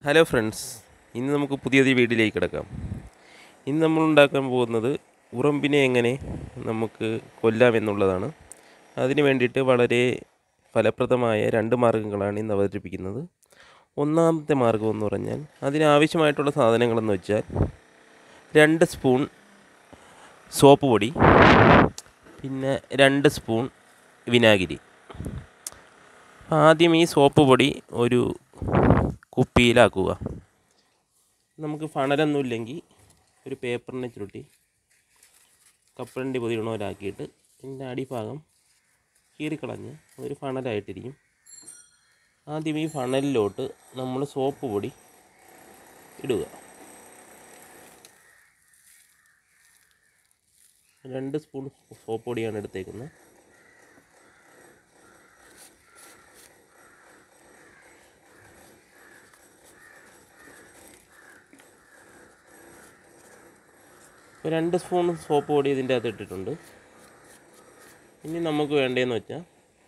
hello friends ഇന്ന് നമുക്ക് പുതിയൊരു വീഡിയോയിലേക്ക് കിടക്കാം ഇന്ന് നമ്മൾ ഉണ്ടാക്കാൻ പോകുന്നത് ഉറമ്പിനെ എങ്ങനെ നമുക്ക് കൊല്ലാം എന്നുള്ളതാണ് അതിന് വേണ്ടിയിട്ട് വളരെ ഫലപ്രദമായ രണ്ട് മാർഗ്ഗങ്ങളാണ് ഇന്ന് അവതരിപ്പിക്കുന്നത് ഒന്നാമത്തെ മാർഗ്ഗം എന്ന് പറഞ്ഞാൽ അതിനാവശ്യമായിട്ടുള്ള സാധനങ്ങളെന്ന് വെച്ചാൽ രണ്ട് സ്പൂൺ സോപ്പ് പൊടി പിന്നെ രണ്ട് സ്പൂൺ വിനാഗിരി ആദ്യം ഈ സോപ്പ് പൊടി ഒരു കുപ്പിയിലാക്കുക നമുക്ക് ഫണലൊന്നുമില്ലെങ്കിൽ ഒരു പേപ്പറിനെ ചുരുട്ടി കപ്പലണ്ടി പൊതിയണോലാക്കിയിട്ട് ഇതിൻ്റെ അടിഭാഗം കീറിക്കളഞ്ഞ് ഒരു ഫണലായിട്ടിരിക്കും ആദ്യം ഈ ഫണലിലോട്ട് നമ്മൾ സോപ്പ് പൊടി ഇടുക രണ്ട് സ്പൂൺ സോപ്പ് പൊടിയാണ് എടുത്തേക്കുന്നത് ഇപ്പോൾ രണ്ട് സ്പൂൺ സോപ്പ് പൊടി ഇതിൻ്റെ അകത്ത് ഇട്ടിട്ടുണ്ട് ഇനി നമുക്ക് വേണ്ടതെന്ന് വെച്ചാൽ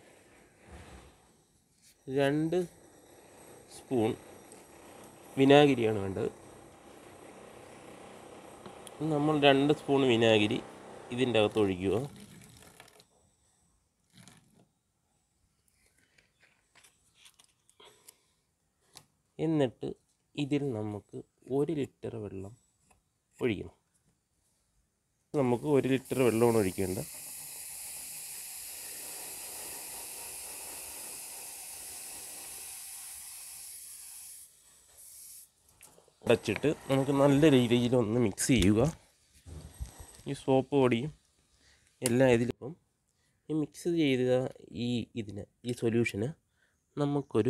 രണ്ട് സ്പൂൺ വിനാഗിരിയാണ് വേണ്ടത് നമ്മൾ രണ്ട് സ്പൂൺ വിനാഗിരി ഇതിൻ്റെ അകത്ത് ഒഴിക്കുക എന്നിട്ട് ഇതിൽ നമുക്ക് ഒരു ലിറ്റർ വെള്ളം ഒഴിക്കണം നമുക്ക് ഒരു ലിറ്റർ വെള്ളമാണ് ഒഴിക്കേണ്ട അടച്ചിട്ട് നമുക്ക് നല്ല രീതിയിൽ ഒന്ന് മിക്സ് ചെയ്യുക ഈ സോപ്പ് പൊടിയും എല്ലാം ഇതിലിപ്പം ഈ മിക്സ് ചെയ്ത ഈ ഇതിന് ഈ സൊല്യൂഷന് നമുക്കൊരു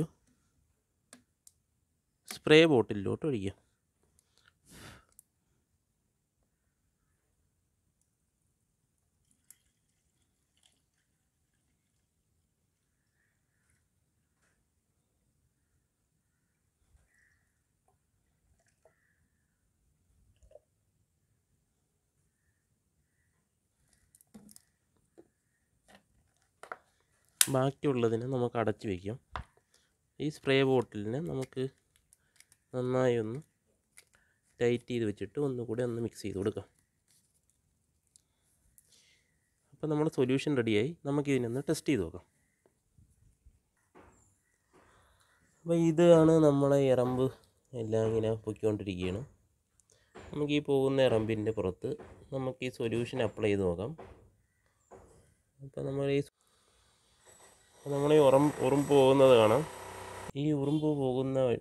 സ്പ്രേ ബോട്ടിലോട്ട് ഒഴിക്കാം ബാക്കിയുള്ളതിനെ നമുക്ക് അടച്ച് വയ്ക്കാം ഈ സ്പ്രേ ബോട്ടിലിനെ നമുക്ക് നന്നായി ഒന്ന് ടൈറ്റ് ചെയ്ത് വെച്ചിട്ട് ഒന്നുകൂടി ഒന്ന് മിക്സ് ചെയ്ത് കൊടുക്കാം അപ്പോൾ നമ്മുടെ സൊല്യൂഷൻ റെഡിയായി നമുക്കിതിനൊന്ന് ടെസ്റ്റ് ചെയ്ത് നോക്കാം അപ്പോൾ ഇതാണ് നമ്മളെ ഇറമ്പ് എല്ലാം ഇങ്ങനെ പൊയ്ക്കൊണ്ടിരിക്കുകയാണ് നമുക്ക് ഈ പോകുന്ന ഇറമ്പിൻ്റെ പുറത്ത് നമുക്ക് ഈ സൊല്യൂഷൻ അപ്ലൈ ചെയ്ത് നോക്കാം അപ്പോൾ നമ്മൾ ഈ അപ്പോൾ നമ്മൾ ഈ ഉറം ഉറുമ്പ് പോകുന്നത് കാണാം ഈ ഉറുമ്പ് പോകുന്ന വഴി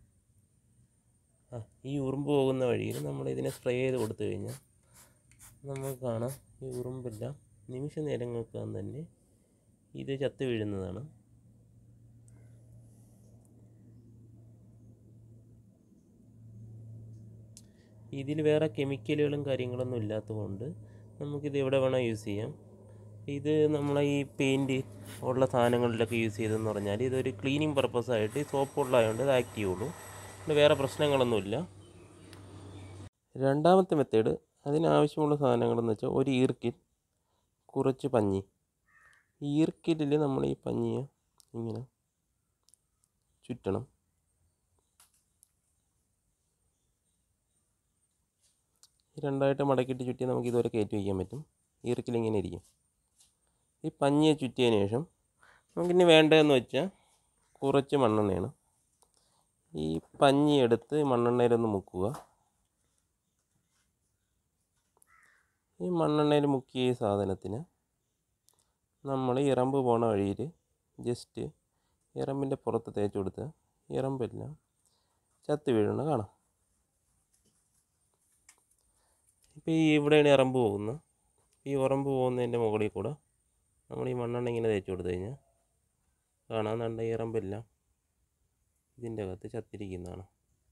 ആ ഈ ഉറുമ്പ് പോകുന്ന വഴിയിൽ നമ്മൾ ഇതിനെ സ്പ്രേ ചെയ്ത് കൊടുത്തു കഴിഞ്ഞാൽ നമുക്ക് കാണാം ഈ ഉറുമ്പെല്ലാം നിമിഷ നേരങ്ങൾക്കകം തന്നെ ഇത് ചത്തു വീഴുന്നതാണ് ഇതിൽ വേറെ കെമിക്കലുകളും കാര്യങ്ങളൊന്നും ഇല്ലാത്തതുകൊണ്ട് നമുക്കിത് എവിടെ വേണേൽ യൂസ് ചെയ്യാം ഇത് നമ്മളെ ഈ പെയിൻറ്റ് ഉള്ള സാധനങ്ങളിലൊക്കെ യൂസ് ചെയ്തെന്ന് പറഞ്ഞാൽ ഇതൊരു ക്ലീനിങ് പർപ്പസായിട്ട് ഈ സോപ്പ് ഉള്ളതായതുകൊണ്ട് ഇത് ആക്ട് ചെയ്യുള്ളൂ പിന്നെ വേറെ പ്രശ്നങ്ങളൊന്നുമില്ല രണ്ടാമത്തെ മെത്തേഡ് അതിനാവശ്യമുള്ള സാധനങ്ങളെന്ന് വെച്ചാൽ ഒരു ഈർക്കിൽ കുറച്ച് പഞ്ഞി ഈ ഈർക്കിലിൽ നമ്മൾ ഈ പഞ്ഞിയെ ഇങ്ങനെ ചുറ്റണം രണ്ടായിട്ട് മടക്കിയിട്ട് ചുറ്റി നമുക്ക് ഇതുവരെ കയറ്റി വയ്ക്കാൻ പറ്റും ഈർക്കിൽ ഇങ്ങനെ ഇരിക്കും ഈ പഞ്ഞിയെ ചുറ്റിയതിന് ശേഷം നമുക്കിനി വേണ്ടതെന്ന് വെച്ചാൽ കുറച്ച് മണ്ണെണ്ണയാണ് ഈ പഞ്ഞി എടുത്ത് മണ്ണെണ്ണയിലൊന്ന് മുക്കുക ഈ മണ്ണെണ്ണയിൽ മുക്കിയ ഈ സാധനത്തിന് നമ്മൾ ഇറമ്പ് പോണ വഴിയിൽ ജസ്റ്റ് ഇറമ്പിൻ്റെ പുറത്ത് തേച്ച് കൊടുത്ത് ഇറമ്പെല്ലാം ചത്ത് വീഴണ കാണാം ഇപ്പോൾ ഈ ഇവിടെയാണ് ഇറമ്പ് പോകുന്നത് ഈ ഉറമ്പ് പോകുന്നതിൻ്റെ മുകളിൽ കൂടെ നമ്മൾ ഈ മണ്ണെണ്ണ ഇങ്ങനെ തേച്ച് കൊടുത്തു കഴിഞ്ഞാൽ കാണാൻ കണ്ട ഇറമ്പെല്ലാം ഇതിൻ്റെ അകത്ത് ചത്തിരിക്കുന്നതാണ്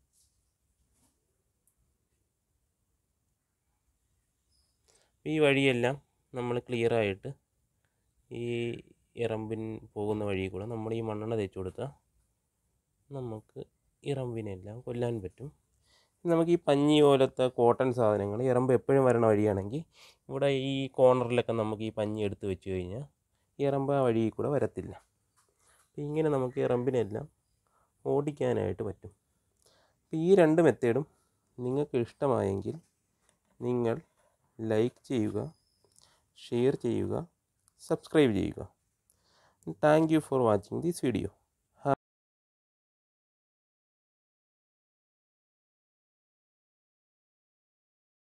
ഈ വഴിയെല്ലാം നമ്മൾ ക്ലിയറായിട്ട് ഈ ഇറമ്പിൻ പോകുന്ന വഴി കൂടെ നമ്മൾ ഈ മണ്ണെണ്ണ തേച്ച് കൊടുത്താൽ നമുക്ക് ഇറമ്പിനെല്ലാം കൊല്ലാൻ പറ്റും നമുക്ക് ഈ പഞ്ഞി പോലത്തെ കോട്ടൺ സാധനങ്ങൾ ഇറമ്പ് എപ്പോഴും വരണ വഴിയാണെങ്കിൽ ഇവിടെ ഈ കോർണറിലൊക്കെ നമുക്ക് ഈ പഞ്ഞി എടുത്ത് വെച്ച് കഴിഞ്ഞാൽ ഇറമ്പ് ആ വഴിയിൽ കൂടെ വരത്തില്ല അപ്പോൾ ഇങ്ങനെ നമുക്ക് ഇറമ്പിനെല്ലാം ഓടിക്കാനായിട്ട് പറ്റും അപ്പോൾ ഈ രണ്ട് മെത്തേഡും നിങ്ങൾക്ക് ഇഷ്ടമായെങ്കിൽ നിങ്ങൾ ലൈക്ക് ചെയ്യുക ഷെയർ ചെയ്യുക സബ്സ്ക്രൈബ് ചെയ്യുക thank you for watching this video